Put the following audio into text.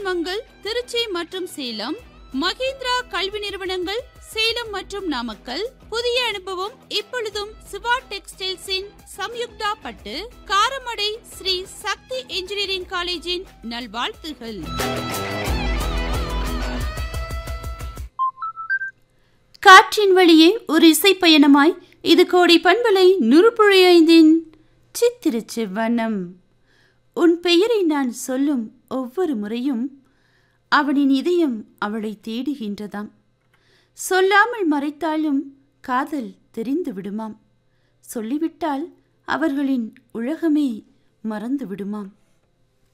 மங்கள் திருச்சி மற்றும் சேலம் மகேந்திரா கல்வி நிறுவனங்கள் சேலம் மற்றும் நாமக்கல் புதிய அனுபவம் இப்பொழுதும் சிவா டெக்ஸ்டைல்ஸின் சம்யுக்தா பட்டு காரமடை ஸ்ரீ சக்தி இன்ஜினியரிங் காலேஜின் நல்வாழ்த்துகள் காற்றின் வழியே ஒரு இசை பயணமாய் இது கோடி பண்பலை நுறுப்புழை ஐந்தின் சித்திரச் செவ்வண்ணம் உன் பெயரை நான் சொல்லும் ஒவ்வொரு முறையும் அவனின் இதயம் அவளை தேடுகின்றதாம் சொல்லாமல் மறைத்தாலும் காதல் தெரிந்து விடுமாம் சொல்லிவிட்டால் அவர்களின் உலகமே மறந்து விடுமாம்